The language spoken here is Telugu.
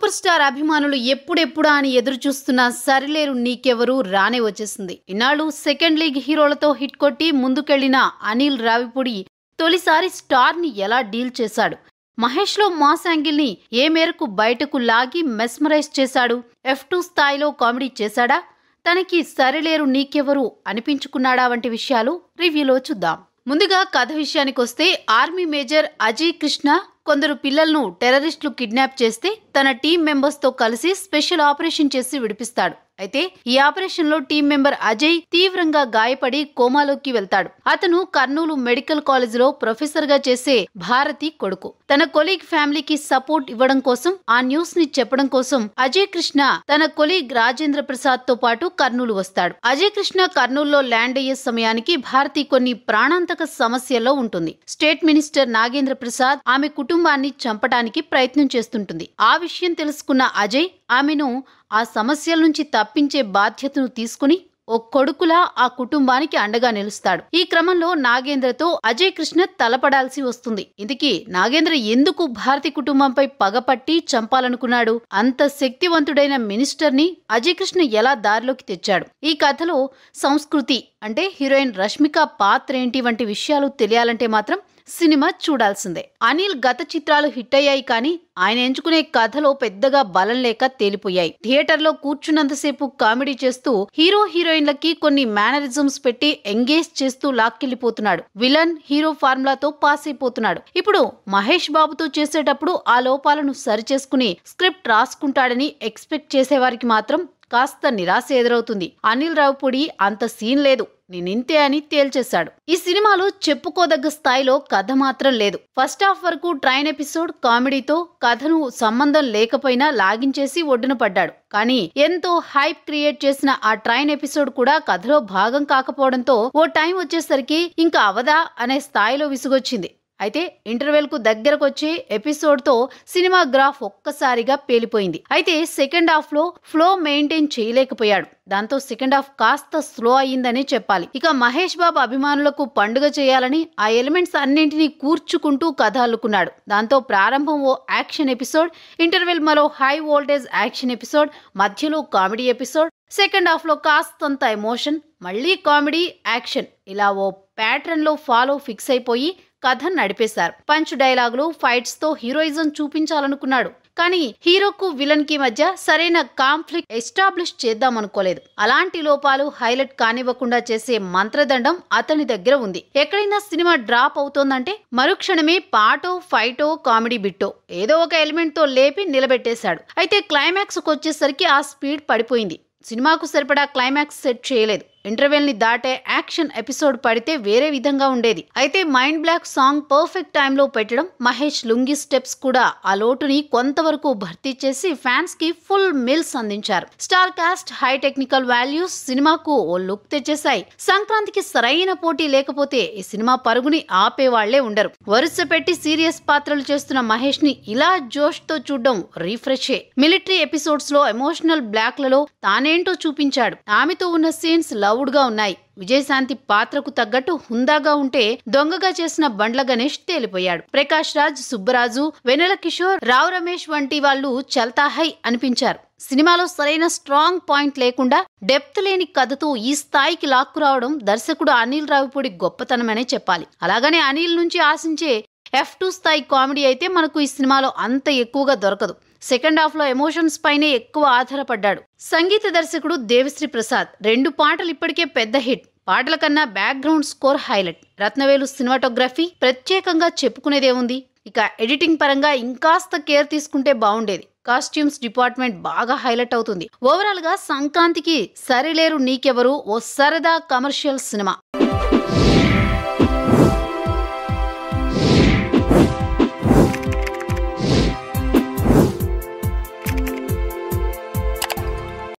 సూపర్ స్టార్ అభిమానులు ఎప్పుడెప్పుడా అని ఎదురు చూస్తున్న సరిలేరు నీకెవరు రానే వచ్చేసింది ఇన్నాళ్ళు సెకండ్ లీగ్ హీరోలతో హిట్ కొట్టి ముందుకెళ్లిన అనిల్ రావిపూడి తొలిసారి స్టార్ ని ఎలా డీల్ చేశాడు మహేష్ లో మాస్ యాంగిల్ ని ఏ మేరకు బయటకు లాగి మెస్మరైజ్ చేశాడు ఎఫ్ టూ స్థాయిలో కామెడీ చేశాడా తనకి సరిలేరు నీకెవరు అనిపించుకున్నాడా వంటి విషయాలు రివ్యూలో చూద్దాం ముందుగా కథ విషయానికొస్తే ఆర్మీ మేజర్ అజయ్ కృష్ణ కొందరు పిల్లలను టెర్రరిస్టులు కిడ్నాప్ చేస్తే తన టీం మెంబర్స్ తో కలిసి స్పెషల్ ఆపరేషన్ చేసి విడిపిస్తాడు అయితే ఈ ఆపరేషన్ లో టీం మెంబర్ అజయ్ తీవ్రంగా గాయపడి కోమాలోకి వెళ్తాడు అతను కర్నూలు మెడికల్ కాలేజ్ లో ప్రొఫెసర్ గా చేసే భారతి కొడుకు తన కొలీగ్ ఫ్యామిలీకి సపోర్ట్ ఇవ్వడం కోసం ఆ న్యూస్ ని చెప్పడం కోసం అజయ్ కృష్ణ తన కొలీగ్ రాజేంద్ర ప్రసాద్ తో పాటు కర్నూలు వస్తాడు అజయ్ కృష్ణ కర్నూలులో ల్యాండ్ అయ్యే సమయానికి భారతి కొన్ని ప్రాణాంతక సమస్యల్లో ఉంటుంది స్టేట్ మినిస్టర్ నాగేంద్ర ప్రసాద్ ఆమె కుటుంబాన్ని చంపడానికి ప్రయత్నం చేస్తుంటుంది ఆ విషయం తెలుసుకున్న అజయ్ ఆమెను ఆ సమస్యల నుంచి తప్పించే బాధ్యతను తీసుకుని ఓ కొడుకులా ఆ కుటుంబానికి అండగా నిలుస్తాడు ఈ క్రమంలో నాగేంద్రతో అజయ్ కృష్ణ తలపడాల్సి వస్తుంది ఇందుకీ నాగేంద్ర ఎందుకు భారతి కుటుంబంపై పగపట్టి చంపాలనుకున్నాడు అంత శక్తివంతుడైన మినిస్టర్ ని అజయ్ కృష్ణ ఎలా దారిలోకి తెచ్చాడు ఈ కథలో సంస్కృతి అంటే హీరోయిన్ రష్మిక పాత్ర ఏంటి వంటి విషయాలు తెలియాలంటే మాత్రం సినిమా చూడాల్సిందే అనిల్ గత చిత్రాలు హిట్ అయ్యాయి కానీ ఆయన ఎంచుకునే కథలో పెద్దగా బలం లేక తేలిపోయాయి థియేటర్లో కూర్చున్నంతసేపు కామెడీ చేస్తూ హీరో హీరోయిన్లకి కొన్ని మేనరిజమ్స్ పెట్టి ఎంగేజ్ చేస్తూ లాక్కెళ్లిపోతున్నాడు విలన్ హీరో ఫార్ములాతో పాస్ అయిపోతున్నాడు ఇప్పుడు మహేష్ బాబుతో చేసేటప్పుడు ఆ లోపాలను సరిచేసుకుని స్క్రిప్ట్ రాసుకుంటాడని ఎక్స్పెక్ట్ చేసేవారికి మాత్రం కాస్త నిరాశ ఎదురవుతుంది అనిల్ రావుపూడి అంత సీన్ లేదు నేనింతే అని తేల్చేశాడు ఈ సినిమాలో చెప్పుకోదగ్గ స్థాయిలో కథ మాత్రం లేదు ఫస్ట్ హాఫ్ వరకు ట్రైన్ ఎపిసోడ్ కామెడీతో కథను సంబంధం లేకపోయినా లాగించేసి ఒడ్డున పడ్డాడు కానీ ఎంతో హైప్ క్రియేట్ చేసిన ఆ ట్రైన్ ఎపిసోడ్ కూడా కథలో భాగం కాకపోవడంతో ఓ టైం వచ్చేసరికి ఇంకా అవదా అనే స్థాయిలో విసుగొచ్చింది అయితే ఇంటర్వెల్ కు దగ్గరకు వచ్చే ఎపిసోడ్ తో సినిమా గ్రాఫ్ ఒక్కసారిగా పేలిపోయింది అయితే సెకండ్ హాఫ్ లో ఫ్లో మెయింటైన్ చేయలేకపోయాడు దాంతో సెకండ్ హాఫ్ కాస్త స్లో అయ్యిందనే చెప్పాలి ఇక మహేష్ బాబు అభిమానులకు పండుగ చేయాలని ఆ ఎలిమెంట్స్ అన్నింటినీ కూర్చుకుంటూ కథ అల్లుకున్నాడు దాంతో ప్రారంభం ఓ యాక్షన్ ఎపిసోడ్ ఇంటర్వెల్ మరో హై వోల్టేజ్ యాక్షన్ ఎపిసోడ్ మధ్యలో కామెడీ ఎపిసోడ్ సెకండ్ హాఫ్ లో కాస్తంత ఎమోషన్ మళ్ళీ కామెడీ యాక్షన్ ఇలా ఓ ప్యాటర్న్ లో ఫాలో ఫిక్స్ అయిపోయి కథ నడిపేశారు పంచ్ డైలాగులు ఫైట్స్ తో హీరోయిజం చూపించాలనుకున్నాడు కానీ హీరోకు విలన్ కి మధ్య సరైన కాన్ఫ్లిక్ట్ ఎస్టాబ్లిష్ చేద్దాం అనుకోలేదు అలాంటి లోపాలు హైలైట్ కానివ్వకుండా చేసే మంత్రదండం అతని దగ్గర ఉంది ఎక్కడైనా సినిమా డ్రాప్ అవుతోందంటే మరుక్షణమే పాటో ఫైటో కామెడీ బిట్టో ఏదో ఒక ఎలిమెంట్ తో లేపి నిలబెట్టేశాడు అయితే క్లైమాక్స్ వచ్చేసరికి ఆ స్పీడ్ పడిపోయింది సినిమాకు సరిపడా క్లైమాక్స్ సెట్ చేయలేదు ఇంటర్వెల్ ని దాటే యాక్షన్ ఎపిసోడ్ పడితే వేరే విధంగా ఉండేది అయితే మైండ్ బ్లాక్ సాంగ్ పర్ఫెక్ట్ టైంలో పెట్టడం మహేష్ లుంగి స్టెప్స్ కూడా ఆ లోటుని కొంతవరకు భర్తీ చేసి ఫ్యాన్స్ కి ఫుల్ మిల్స్ అందించారు star cast high technical values సినిమాకు ఓ లుక్ తెచ్చేశాయి సంక్రాంతికి సరైన పోటీ లేకపోతే ఈ సినిమా పరుగుని ఆపే వాళ్లే ఉండరు వరుస పెట్టి సీరియస్ పాత్రలు చేస్తున్న మహేష్ ని ఇలా జోష్ తో చూడడం రీఫ్రెషే మిలిటరీ ఎపిసోడ్స్ లో ఎమోషనల్ బ్లాక్ లలో తానేంటో చూపించాడు ఆమెతో ఉన్న సీన్స్ లౌడ్ గా ఉన్నాయి విజయశాంతి పాత్రకు తగ్గట్టు హుందాగా ఉంటే దొంగగా చేసిన బండ్ల గణేష్ తేలిపోయాడు ప్రకాష్ రాజ్ సుబ్బరాజు వెనెల కిషోర్ రావు రమేష్ వంటి వాళ్ళు చల్తాహై అనిపించారు సినిమాలో సరైన స్ట్రాంగ్ పాయింట్ లేకుండా డెప్త్ లేని కథతో ఈ స్థాయికి లాక్కు రావడం దర్శకుడు అనిల్ రావిపూడి గొప్పతనమనే చెప్పాలి అలాగనే అనిల్ నుంచి ఆశించే ఎఫ్ టూ స్థాయి కామెడీ అయితే మనకు ఈ సినిమాలో అంత ఎక్కువగా దొరకదు సెకండ్ హాఫ్ లో ఎమోషన్స్ పైనే ఎక్కువ ఆధారపడ్డాడు సంగీత దర్శకుడు దేవిశ్రీ ప్రసాద్ రెండు పాటలు ఇప్పటికే పెద్ద హిట్ పాటల కన్నా background score highlight Rathnavelu cinematography ప్రత్యేకంగా చెప్పుకునేదేముంది ఇక ఎడిటింగ్ పరంగా ఇంకాస్త కేర్ తీసుకుంటే బాగుండేది కాస్ట్యూమ్స్ డిపార్ట్మెంట్ బాగా హైలైట్ అవుతుంది ఓవరాల్ గా సంక్రాంతికి సరిలేరు నీకెవరు ఓ సరదా కమర్షియల్ సినిమా